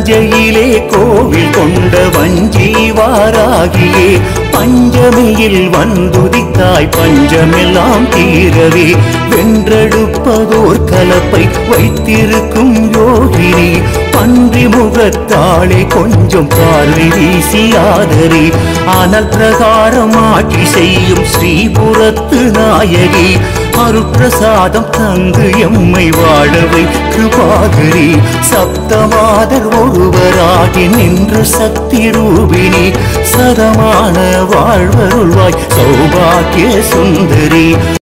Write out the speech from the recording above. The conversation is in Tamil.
தஞ்சையிலே கோவில் கொண்ட வஞ்சி வாராகியே பஞ்சமியில் வந்துதித்தாய் பஞ்சமெல்லாம் தீரவே வென்றெடுப்பதோர் கலப்பை வைத்திருக்கும் யோகினி பன்றி முகத்தாளே கொஞ்சம் பார்வை வீசி ஆதரி ஆனால் பிரகாரம் ஆட்சி செய்யும் ஸ்ரீபுரத்து நாயகி அருட்பிரசாதம் தந்து எம்மை வாழவை கிருபாகரி சப்தமாதர் ஒருவராகி நின்று சக்தி ரூபிணி சதமான வாழ்வருள்வாய் சௌபாக்கிய சுந்தரி